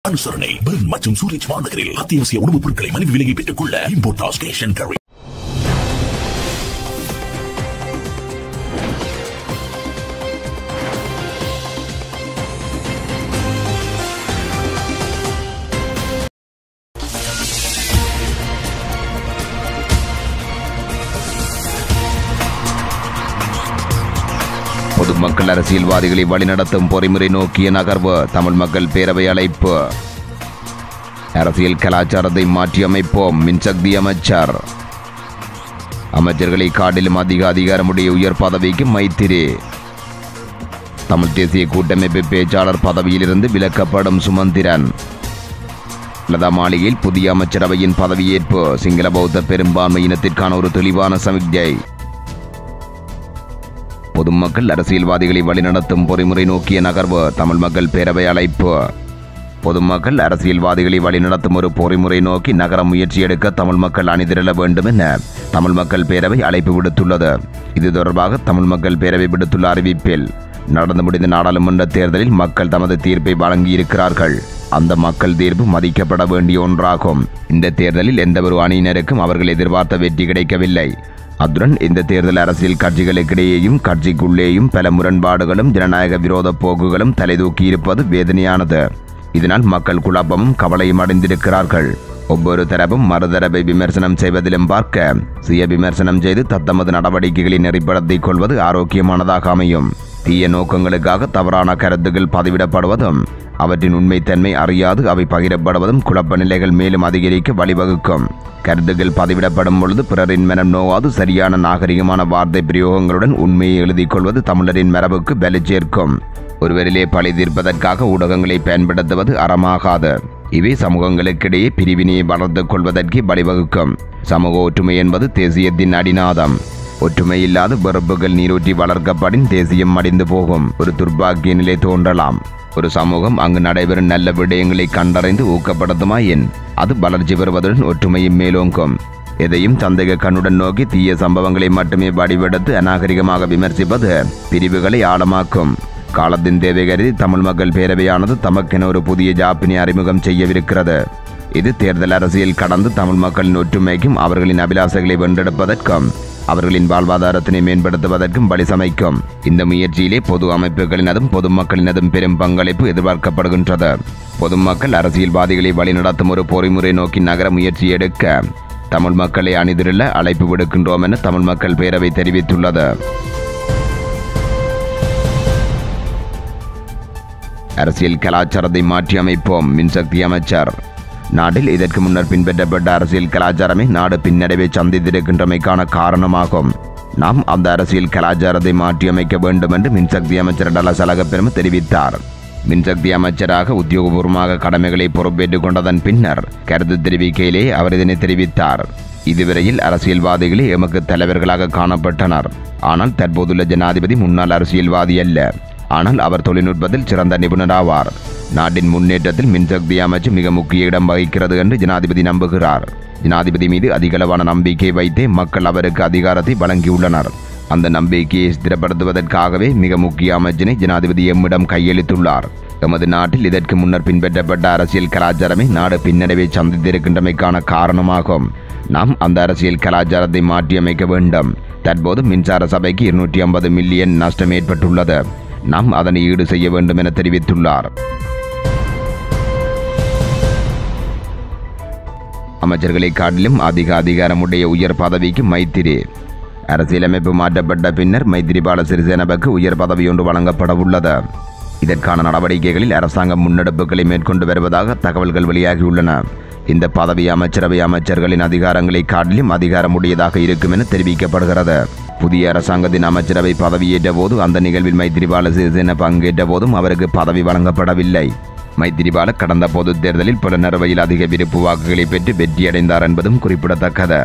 அனுசரணை பெர்ன் மற்றும் சூரிச் மாநகரில் அத்தியாவசிய உணவுப் பொருட்களை மலிவு விலையை பெற்றுக் கொள்ள இம்போர்டாஸ் கேஷ் அண்ட் கேரி பொதுமக்கள் அரசியல்வாதிகளை வழிநடத்தும் பொறிமுறை நோக்கிய நகர்வு தமிழ் மக்கள் பேரவை அழைப்பு அரசியல் கலாச்சாரத்தை மாற்றியமைப்போம் மின்சக்தி அமைச்சர் அமைச்சர்களை காட்டிலும் அதிக அதிகாரமுடைய உயர் பதவிக்கு மைத்திரி தமிழ் தேசிய கூட்டமைப்பு பேச்சாளர் பதவியிலிருந்து விலக்கப்படும் சுமந்திரன் லதா மாளிகையில் புதிய அமைச்சரவையின் பதவியேற்பு சிங்கள பௌத்த பெரும்பான்மையினத்திற்கான ஒரு தெளிவான சமிக்ஞை பொதுமக்கள் அரசியல்வாதிகளை வழிநடத்தும் பொறிமுறை நோக்கிய நகர்வு தமிழ் மக்கள் பேரவை அழைப்பு பொதுமக்கள் அரசியல்வாதிகளை வழிநடத்தும் ஒரு பொறிமுறை நோக்கி நகர முயற்சி எடுக்க தமிழ் மக்கள் அணிதிரள வேண்டும் என தமிழ் மக்கள் பேரவை அழைப்பு விடுத்துள்ளது இது தொடர்பாக தமிழ் மக்கள் பேரவை விடுத்துள்ள அறிவிப்பில் நடந்து முடிந்த நாடாளுமன்ற தேர்தலில் மக்கள் தமது தீர்ப்பை வழங்கியிருக்கிறார்கள் அந்த மக்கள் தீர்ப்பு மதிக்கப்பட வேண்டிய ஒன்றாகும் இந்த தேர்தலில் எந்தவொரு அணியினருக்கும் அவர்கள் எதிர்பார்த்த வெற்றி கிடைக்கவில்லை அத்துடன் இந்த தேர்தல் அரசியல் கட்சிகளுக்கிடையேயும் கட்சிக்குள்ளேயும் பல முரண்பாடுகளும் ஜனநாயக விரோத போக்குகளும் தலைதூக்கியிருப்பது வேதனையானது இதனால் மக்கள் குழப்பமும் கவலையும் அடைந்திருக்கிறார்கள் ஒவ்வொரு தரப்பும் மறுதரப்பை விமர்சனம் செய்வதிலும் பார்க்க சுய விமர்சனம் செய்து தத்தமது நடவடிக்கைகளை நெறிப்படுத்திக் கொள்வது ஆரோக்கியமானதாக அமையும் தீய நோக்கங்களுக்காக தவறான கருத்துக்கள் பதிவிடப்படுவதும் அவற்றின் உண்மைத்தன்மை அறியாது அவை பகிரப்படுவதும் குழப்ப நிலைகள் மேலும் அதிகரிக்க வழிவகுக்கும் கருத்துக்கள் பதிவிடப்படும் பொழுது பிறரின் மனம் நோவாது சரியான நாகரிகமான வார்த்தை பிரயோகங்களுடன் உண்மையை எழுதிக் கொள்வது தமிழரின் மரபுக்கு பலி சேர்க்கும் ஒருவரிலே பழி தீர்ப்பதற்காக ஊடகங்களை பயன்படுத்துவது அறமாகாது இவை சமூகங்களுக்கிடையே பிரிவினையை வளர்த்துக் கொள்வதற்கு வழிவகுக்கும் சமூக ஒற்றுமை என்பது தேசியத்தின் அடிநாதம் ஒற்றுமை இல்லாத வெறுப்புகள் நீரூற்றி வளர்க்கப்படின் தேசியம் மடிந்து போகும் ஒரு துர்பாக்கிய நிலை தோன்றலாம் ஒரு சமூகம் அங்கு நடைபெறும் நல்ல விடயங்களை கண்டறிந்து ஊக்கப்படுத்துமாயின் அது வளர்ச்சி பெறுவதுடன் ஒற்றுமையும் மேலோங்கும் எதையும் சந்தேக கண்ணுடன் நோக்கி தீய சம்பவங்களை மட்டுமே வடிவெடுத்து அநாகரிகமாக விமர்சிப்பது பிரிவுகளை ஆழமாக்கும் காலத்தின் தேவை கருதி தமிழ் மக்கள் பேரவையானது தமக்கென ஒரு புதிய ஜாப்பினை அறிமுகம் செய்யவிருக்கிறது இது தேர்தல் அரசியல் கடந்து தமிழ் மக்களின் ஒற்றுமைக்கும் அவர்களின் அபிலாசைகளை வென்றெடுப்பதற்கும் அவர்களின் வாழ்வாதாரத்தினை மேம்படுத்துவதற்கும் வழி சமைக்கும் இந்த முயற்சியிலே பொது அமைப்புகளினதும் பொதுமக்களினதும் பெரும் பங்களிப்பு எதிர்பார்க்கப்படுகின்றது பொதுமக்கள் அரசியல்வாதிகளை வழிநடத்தும் ஒரு பொறிமுறை நோக்கி நகர முயற்சி எடுக்க தமிழ் மக்களை அணிதிரள அழைப்பு விடுக்கின்றோம் என தமிழ் மக்கள் பேரவை தெரிவித்துள்ளது அரசியல் கலாச்சாரத்தை மாற்றி அமைப்போம் மின்சக்தி அமைச்சர் நாட்டில் இதற்கு முன்னர் பின்பற்றப்பட்ட அரசியல் கலாச்சாரமே நாடு பின்னடைவை சந்தித்திருக்கின்றமைக்கான காரணமாகும் நாம் அந்த அரசியல் கலாச்சாரத்தை மாற்றியமைக்க வேண்டும் என்று மின்சக்தி அமைச்சர் டலசலக பெருமை தெரிவித்தார் மின்சக்தி அமைச்சராக உத்தியோகபூர்வமாக கடமைகளை பொறுப்பேற்றுக் கொண்டதன் பின்னர் கருத்து தெரிவிக்கையிலே அவர் இதனை தெரிவித்தார் இதுவரையில் அரசியல்வாதிகளே எமக்கு தலைவர்களாக காணப்பட்டனர் ஆனால் தற்போதுள்ள ஜனாதிபதி முன்னாள் அரசியல்வாதி அல்ல ஆனால் அவர் தொழில்நுட்பத்தில் சிறந்த நிபுணராவார் நாட்டின் முன்னேற்றத்தில் மின்சக்தி அமைச்சு மிக முக்கிய இடம் வகிக்கிறது என்று ஜனாதிபதி நம்புகிறார் ஜனாதிபதி மீது அதிகளவான நம்பிக்கை வைத்தே மக்கள் அவருக்கு அதிகாரத்தை வழங்கியுள்ளனர் அந்த நம்பிக்கையை ஸ்திரப்படுத்துவதற்காகவே மிக முக்கிய அமைச்சினை ஜனாதிபதி எம்மிடம் கையளித்துள்ளார் எமது நாட்டில் இதற்கு முன்னர் பின்பற்றப்பட்ட அரசியல் கலாச்சாரமே நாடு பின்னடைவை சந்தித்திருக்கின்றமைக்கான காரணமாகும் நாம் அந்த அரசியல் கலாச்சாரத்தை மாற்றியமைக்க வேண்டும் தற்போது மின்சார சபைக்கு இருநூற்றி ஐம்பது மில்லியன் நஷ்டம் ஏற்பட்டுள்ளது நாம் அதனை ஈடு செய்ய வேண்டும் என தெரிவித்துள்ளார் அமைச்சர்களை காட்டிலும் அதிக அதிகாரமுடைய உயர் பதவிக்கு மைத்திரி அரசியலமைப்பு மாற்றப்பட்ட பின்னர் மைத்திரிபால சிறிசேனவுக்கு உயர் பதவி ஒன்று வழங்கப்பட உள்ளது இதற்கான நடவடிக்கைகளில் அரசாங்கம் முன்னெடுப்புகளை மேற்கொண்டு வருவதாக தகவல்கள் வெளியாகியுள்ளன இந்த பதவி அமைச்சரவை அமைச்சர்களின் அதிகாரங்களை காட்டிலும் அதிகாரமுடையதாக இருக்கும் என தெரிவிக்கப்படுகிறது புதிய அரசாங்கத்தின் அமைச்சரவை பதவியேற்ற போது அந்த நிகழ்வில் மைத்திரிபால சிறிசேன பங்கேற்ற போதும் அவருக்கு பதவி வழங்கப்படவில்லை மைத்திரிபால கடந்த பொதுத் தேர்தலில் புலனறுவையில் அதிக விருப்பு வாக்குகளை பெற்று வெற்றியடைந்தார் என்பதும் குறிப்பிடத்தக்கது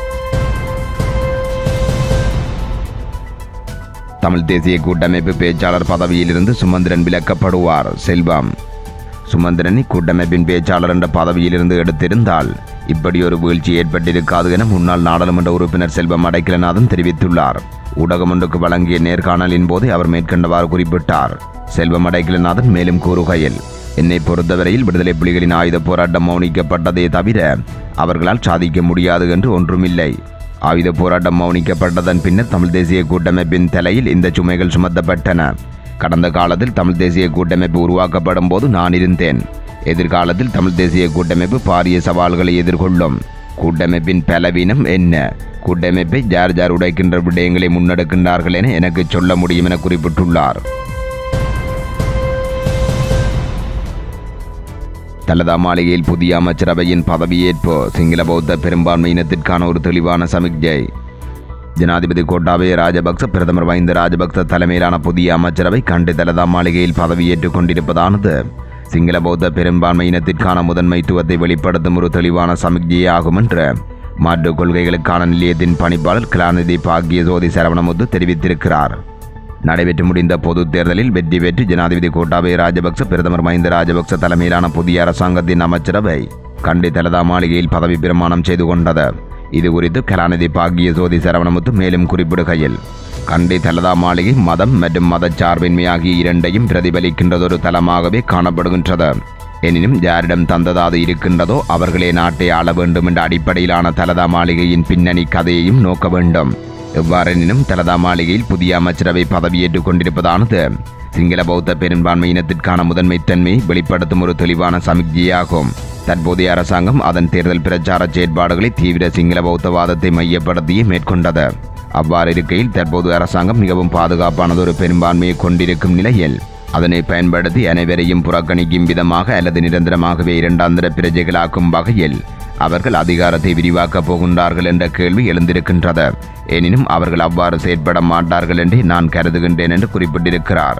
தமிழ் தேசிய கூட்டமைப்பு பேச்சாளர் பதவியிலிருந்து சுமந்திரன் விலக்கப்படுவார் செல்வம் சுமந்திரன் கூட்டமைப்பின் பேச்சாளர் என்ற பதவியிலிருந்து எடுத்திருந்தால் இப்படி ஒரு வீழ்ச்சி ஏற்பட்டிருக்காது என முன்னாள் நாடாளுமன்ற உறுப்பினர் செல்வம் அடைக்கலநாதன் தெரிவித்துள்ளார் ஊடகம் ஒன்றுக்கு வழங்கிய நேர்காணலின் போது அவர் மேற்கண்டவாறு குறிப்பிட்டார் செல்வம் அடைக்கலநாதன் மேலும் கூறுகையில் என்னை பொறுத்தவரையில் விடுதலை புலிகளின் ஆயுத போராட்டம் மௌனிக்கப்பட்டதே தவிர அவர்களால் சாதிக்க முடியாது என்று ஒன்றுமில்லை ஆயுத போராட்டம் மௌனிக்கப்பட்டதன் பின்னர் தமிழ் தேசிய கூட்டமைப்பின் தலையில் இந்த சுமைகள் சுமத்தப்பட்டன கடந்த காலத்தில் தமிழ் தேசிய கூட்டமைப்பு உருவாக்கப்படும் போது நான் இருந்தேன் எதிர்காலத்தில் தமிழ் தேசிய கூட்டமைப்பு பாரிய சவால்களை எதிர்கொள்ளும் கூட்டமைப்பின் பலவீனம் என்ன கூட்டமைப்பை ஜார் ஜார் உடைக்கின்ற விடயங்களை முன்னெடுக்கின்றார்கள் என எனக்கு சொல்ல முடியும் என குறிப்பிட்டுள்ளார் தலதா மாளிகையில் புதிய அமைச்சரவையின் பதவியேற்பு சிங்கள பௌத்த பெரும்பான்மையினத்திற்கான ஒரு தெளிவான சமிக்ஞை ஜனாதிபதி கோட்டாபய ராஜபக்ச பிரதமர் மஹிந்த ராஜபக்ச தலைமையிலான புதிய அமைச்சரவை கண்டு தலதா மாளிகையில் பதவியேற்றுக் கொண்டிருப்பதானது சிங்கள பௌத்த பெரும்பான்மையினத்திற்கான முதன்மைத்துவத்தை வெளிப்படுத்தும் ஒரு தெளிவான சமிக்ஞையாகும் என்று மாற்றுக் கொள்கைகளுக்கான நிலையத்தின் பணிப்பாளர் கலாநிதி பாக்கிய ஜோதி சரவணமுத்து தெரிவித்திருக்கிறார் நடைபெற்று முடிந்த பொதுத் தேர்தலில் வெற்றி பெற்று ஜனாதிபதி கோட்டாபய ராஜபக்ச பிரதமர் மஹிந்த ராஜபக்ச தலைமையிலான புதிய அரசாங்கத்தின் அமைச்சரவை கண்டி தலதா மாளிகையில் பதவி பிரமாணம் செய்து கொண்டது இது குறித்து கலாநிதி பாக்கிய ஜோதி சரவணமுத்து மேலும் குறிப்பிடுகையில் கண்டி தலதா மாளிகை மதம் மற்றும் மதச்சார்பின்மை ஆகிய இரண்டையும் பிரதிபலிக்கின்றதொரு தலமாகவே காணப்படுகின்றது எனினும் யாரிடம் தந்தது அது இருக்கின்றதோ அவர்களே நாட்டை ஆள வேண்டும் என்ற அடிப்படையிலான தலதா மாளிகையின் பின்னணி கதையையும் நோக்க வேண்டும் எவ்வாறெனினும் தலதா மாளிகையில் புதிய அமைச்சரவை பதவியேற்றுக் கொண்டிருப்பதானது சிங்கள பௌத்த பெரும்பான்மையினத்திற்கான முதன்மைத்தன்மையை வெளிப்படுத்தும் ஒரு தெளிவான சமிக்ஞையாகும் தற்போதைய அரசாங்கம் அதன் தேர்தல் பிரச்சார செயற்பாடுகளை தீவிர சிங்கள பௌத்தவாதத்தை மையப்படுத்தியே மேற்கொண்டது அவ்வாறு இருக்கையில் தற்போது அரசாங்கம் மிகவும் பாதுகாப்பானதொரு பெரும்பான்மையை கொண்டிருக்கும் நிலையில் அதனை பயன்படுத்தி அனைவரையும் புறக்கணிக்கும் விதமாக அல்லது நிரந்தரமாகவே இரண்டாந்திர பிரஜைகளாக்கும் வகையில் அவர்கள் அதிகாரத்தை விரிவாக்கப் போகின்றார்கள் என்ற கேள்வி எழுந்திருக்கின்றது எனினும் அவர்கள் அவ்வாறு செயற்பட மாட்டார்கள் என்றே நான் கருதுகின்றேன் என்று குறிப்பிட்டிருக்கிறார்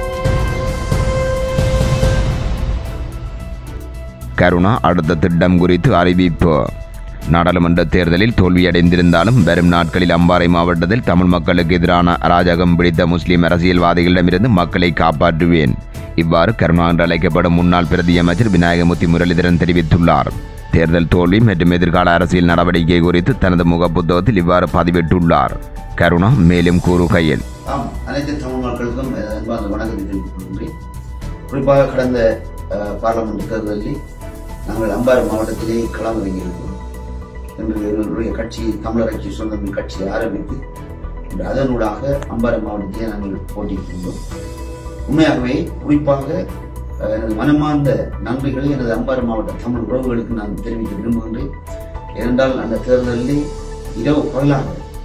கருணா அடுத்த திட்டம் குறித்து அறிவிப்பு நாடாளுமன்ற தேர்தலில் தோல்வியடைந்திருந்தாலும் வரும் நாட்களில் அம்பாறை மாவட்டத்தில் தமிழ் மக்களுக்கு எதிரான அராஜகம் பிடித்த முஸ்லிம் அரசியல்வாதிகளிடமிருந்து மக்களை காப்பாற்றுவேன் இவ்வாறு கருணா என்று அழைக்கப்படும் முன்னாள் பிரதி அமைச்சர் விநாயகமூர்த்தி முரளிதரன் தெரிவித்துள்ளார் தேர்தல் தோல்வி மற்றும் எதிர்கால அரசியல் நடவடிக்கை குறித்து தனது முகப்புத்தகத்தில் இவ்வாறு பதிவிட்டுள்ளார் கருணா மேலும் கூறுகையில் ஆம் அனைத்து தமிழ் மக்களுக்கும் அஹ், அன்பார்ந்த வணக்கத்தை தெரிவித்துக் கொள்கின்றேன் குறிப்பாக கடந்த அஹ், பார்லமெண்ட் தேர்தலில் நாங்கள் அம்பாறை மாவட்டத்திலே களம் இறங்கியிருக்கிறோம் இன்று எங்களுடைய கட்சி தமிழர் கட்சி சொந்தமின் கட்சியை ஆரம்பித்து இன்று அதனூடாக அம்பாறை மாவட்டத்திலே நாங்கள் போட்டியிட்டிருந்தோம் உண்மையாகவே குறிப்பாக அஹ், எனது மனமார்ந்த நன்றிகளை எனது அம்பாறை மாவட்ட தமிழ் உறவுகளுக்கு நான் தெரிவிக்க விரும்புகின்றேன் ஏனென்றால் அந்த தேர்தலிலே இரவு பகலாக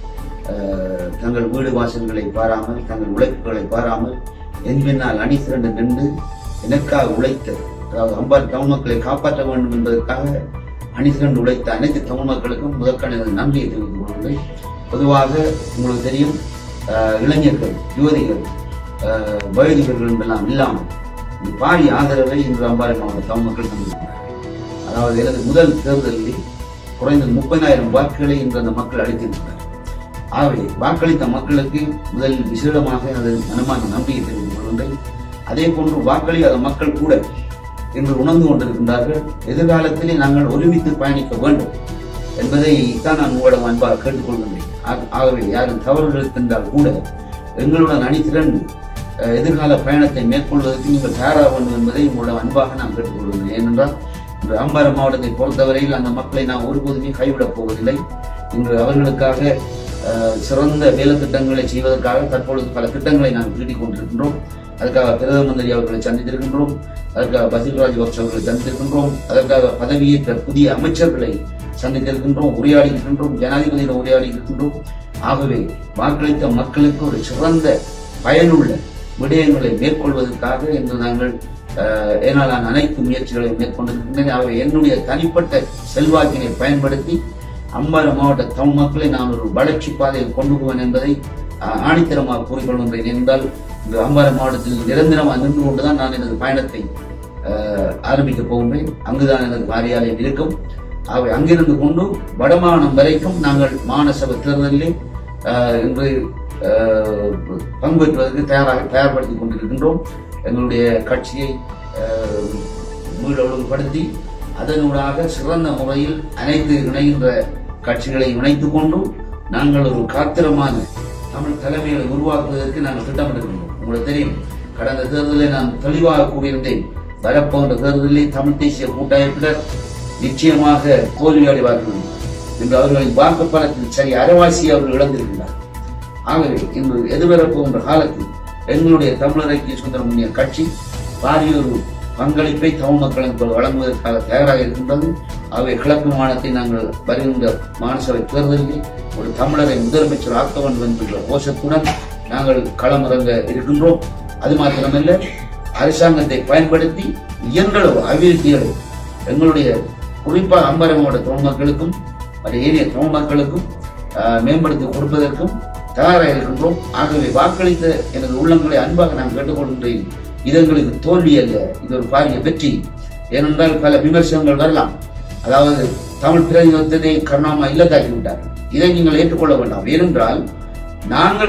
அஹ், தங்கள் வீடு வாசல்களை பாராமல் தங்கள் உழைப்புகளை பாராமல் என் பின்னால் அணி திரண்டு நின்று எனக்காக உழைத்த அதாவது அம்பார் தமிழ் மக்களை காப்பாற்ற வேண்டும் என்பதற்காக அணி திரண்டு உழைத்த அனைத்து தமிழ் மக்களுக்கும் முதற்கான எனது நன்றியை தெரிவித்துக் கொள்கிறேன் பொதுவாக உங்களுக்கு தெரியும் அஹ், இளைஞர்கள் யுவதிகள் அஹ், வயதிகர்கள் என்றெல்லாம் இல்லாமல் இந்த பாரி ஆதரவை இன்று அம்பாறை மாவட்ட தமிழ் மக்கள் தந்திருக்கிறார்கள் அதாவது எனது முதல் தேர்தலில் குறைந்தது முப்பதாயிரம் வாக்குகளை இன்று அந்த மக்கள் அளித்திருக்கிறார் ஆகவே வாக்களித்த மக்களுக்கு முதலில் விசேடமாக எனது மனமான நம்பிக்கை தெரிவித்துக் கொள்கின்றேன் அதே போன்று வாக்களியாத மக்கள் கூட இன்று உணர்ந்து கொண்டிருக்கின்றார்கள் எதிர்காலத்திலே நாங்கள் ஒருமித்து பயணிக்க வேண்டும் என்பதை தான் நான் உங்களிடம் அன்பாக கேட்டுக்கொள்கின்றேன் ஆக- ஆகவே யாரும் தவறுகள் இருக்கின்றால் கூட எங்களுடன் அணி திரண்டு அஹ், எதிர்கால பயணத்தை மேற்கொள்வதற்கு நீங்கள் தயாராக வேண்டும் என்பதை உங்களிடம் அன்பாக நான் கேட்டுக்கொள்கின்றேன் ஏனென்றால் இன்று அம்பாறை மாவட்டத்தை பொறுத்தவரையில் அந்த மக்களை நாம் ஒருபோதுமே கைவிடப் போவதில்லை இன்று அவர்களுக்காக அஹ், சிறந்த வேலை திட்டங்களை செய்வதற்காக தற்பொழுது பல திட்டங்களை நாம் தீட்டிக் கொண்டிருக்கின்றோம் அதற்காக பிரதம மந்திரி அவர்களை சந்தித்திருக்கின்றோம் அதற்காக பசில் ராஜபக்ஷ அவர்களை சந்தித்திருக்கின்றோம் அதற்காக பதவியேற்ற புதிய அமைச்சர்களை சந்தித்திருக்கின்றோம் உரையாடி இருக்கின்றோம் ஜனாதிபதியிடம் உரையாடி இருக்கின்றோம் ஆகவே வாக்களித்த மக்களுக்கு ஒரு சிறந்த பயனுள்ள விடயங்களை மேற்கொள்வதற்காக இன்று நாங்கள் அஹ், ஏனாலான அனைத்து முயற்சிகளையும் மேற்கொண்டிருக்கின்றேன் ஆகவே என்னுடைய தனிப்பட்ட செல்வாக்கினை பயன்படுத்தி அம்பாறை மாவட்ட தமிழ் மக்களை நான் ஒரு வளர்ச்சி பாதையில் கொண்டு போவேன் என்பதை அஹ், ஆணித்தரமாக கூறிக்கொள்கின்றேன் என்றால் இந்த அம்பாறை மாவட்டத்தில் நிரந்தரமாக நின்று கொண்டுதான் நான் எனது பயணத்தை அஹ், ஆரம்பிக்கப் போகின்றேன் அங்குதான் எனது காரியாலயம் இருக்கும் ஆகவே அங்கிருந்து கொண்டு வடமாகாணம் வரைக்கும் நாங்கள் மாநசபை தேர்தலில் அஹ், இன்று அஹ், பங்கு பெற்றுவதற்கு தயாராக தயார்படுத்திக் கொண்டிருக்கின்றோம் எங்களுடைய கட்சியை அஹ், மீள ஒழுங்குபடுத்தி அதனூடாக சிறந்த முறையில் அனைத்து இணைகின்ற கட்சிகளை இணைத்துக் கொண்டு நாங்கள் ஒரு காத்திரமான தமிழ் தலைமைகளை உருவாக்குவதற்கு நாங்கள் திட்டமிட்டிருக்கின்றோம் உங்களுக்கு தெரியும் கடந்த தேர்தலில் நான் தெளிவாக கூறியிருந்தேன் வரப்போன்ற தேர்தலில் தமிழ் தேசிய கூட்டமைப்பினர் நிச்சயமாக தோல்வி அடைவார்கள் என்று அவர்களின் வாக்கு பலத்தில் சரி அரைவாசி அவர்கள் இழந்திருக்கிறார் ஆகவே இன்று எதிர்வரப்போகின்ற காலத்தில் எங்களுடைய தமிழர் ஐக்கிய சுதந்திர முன்னேற்ற கட்சி பாரிய ஒரு பங்களிப்பை தமிழ் மக்களுக்கு வழங்குவதற்காக தயாராக இருக்கின்றது ஆகவே கிழக்கு மாநிலத்தை நாங்கள் வருகின்ற மாநசபை தேர்தலில் ஒரு தமிழரை முதலமைச்சர் ஆக்க வேண்டும் என்கின்ற கோஷத்துடன் நாங்கள் களமிறங்க இருக்கின்றோம் அது மாத்திரமல்ல அரசாங்கத்தை பயன்படுத்தி இயன்றளவு அபிவிருத்திகளை எங்களுடைய குறிப்பாக அம்பரம் மாவட்ட தமிழ் மக்களுக்கும் மற்ற ஏனைய தமிழ் மக்களுக்கும் ஆஹ், மேம்படுத்தி கொடுப்பதற்கும் தயாராக இருக்கின்றோம் ஆகவே வாக்களித்த எனது உள்ளங்களை அன்பாக நான் கேட்டுக்கொள்கின்றேன் இது எங்களுக்கு தோல்வி அல்ல இது ஒரு பாரிய வெற்றி ஏனென்றால் பல விமர்சனங்கள் வரலாம் அதாவது தமிழ் பிரதிநிதித்துவத்தை கருணாமா இல்லத்தாக்கி விட்டார் இதை நீங்கள் ஏற்றுக்கொள்ள வேண்டாம் ஏனென்றால் நாங்கள்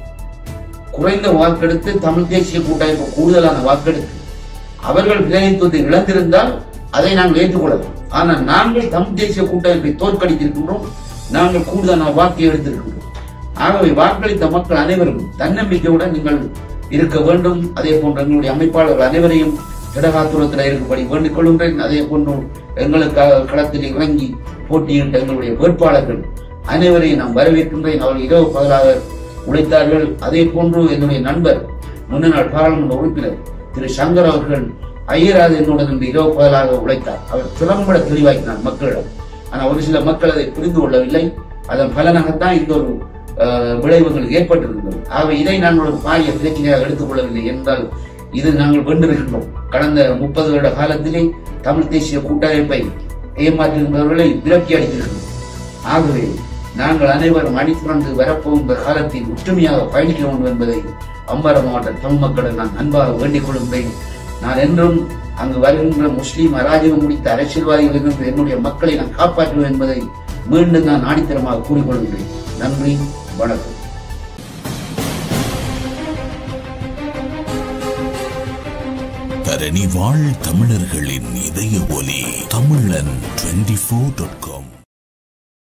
குறைந்த வாக்கெடுத்து தமிழ் தேசிய கூட்டமைப்பு கூடுதலான வாக்கெடுத்து அவர்கள் பிரதிநிதித்துவத்தை இழந்திருந்தால் அதை நாங்கள் ஏற்றுக்கொள்ளலாம் ஆனால் நாங்கள் தமிழ் தேசிய கூட்டமைப்பை தோற்கடித்திருக்கின்றோம் நாங்கள் கூடுதலான வாக்கை எடுத்திருக்கின்றோம் ஆகவே வாக்களித்த மக்கள் அனைவரும் தன்னம்பிக்கையுடன் நீங்கள் இருக்க வேண்டும் அதே போன்று எங்களுடைய அமைப்பாளர்கள் அனைவரையும் திடகாத்துரத்தில் இருக்கும்படி வேண்டிக் கொள்கின்றேன் அதே போன்று எங்களுக்காக களத்தில் இறங்கி போட்டியிட்ட எங்களுடைய வேட்பாளர்கள் அனைவரையும் நாம் வரவேற்கின்றேன் அவர்கள் இரவு பகலாக உழைத்தார்கள் அதே போன்று என்னுடைய நண்பர் முன்னாள் பாராளுமன்ற உறுப்பினர் திரு சங்கர் அவர்கள் ஐயராது என்னுடன் இன்று இரவு பகலாக உழைத்தார் அவர் திறம்பட தெளிவாக்கினார் மக்களிடம் ஆனால் ஒரு சில மக்கள் அதை புரிந்து கொள்ளவில்லை அதன் பலனாகத்தான் இந்த ஒரு அஹ், விளைவுகள் ஏற்பட்டிருந்தது ஆகவே இதை நாங்கள் ஒரு பாரிய பிரச்சனையாக எடுத்துக்கொள்ளவில்லை என்றால் இது நாங்கள் வென்றிருக்கின்றோம் கடந்த முப்பது வருட காலத்திலே தமிழ் தேசிய கூட்டமைப்பை ஏமாற்றுகின்றவர்களை விரட்டி அடித்திருக்கின்றோம் ஆகவே நாங்கள் அனைவரும் அணிதிரண்டு வரப்போகின்ற காலத்தில் ஒற்றுமையாக பயணிக்க வேண்டும் என்பதை அம்பாறை மாவட்ட தமிழ் மக்களிடம் நான் அன்பாக வேண்டிக் கொள்கின்றேன் நான் என்றும் அங்கு வருகின்ற முஸ்லீம் அராஜகம் முடித்த அரசியல்வாதிகளிலிருந்து என்னுடைய மக்களை நான் காப்பாற்றுவேன் என்பதை மீண்டும் நான் ஆணித்தரமாக கூறிக்கொள்கின்றேன் நன்றி வணக்கம் தரணி வாழ் தமிழர்களின் இதய ஒலி தமிழன் டுவெண்டி ஃபோர் டாட் காம்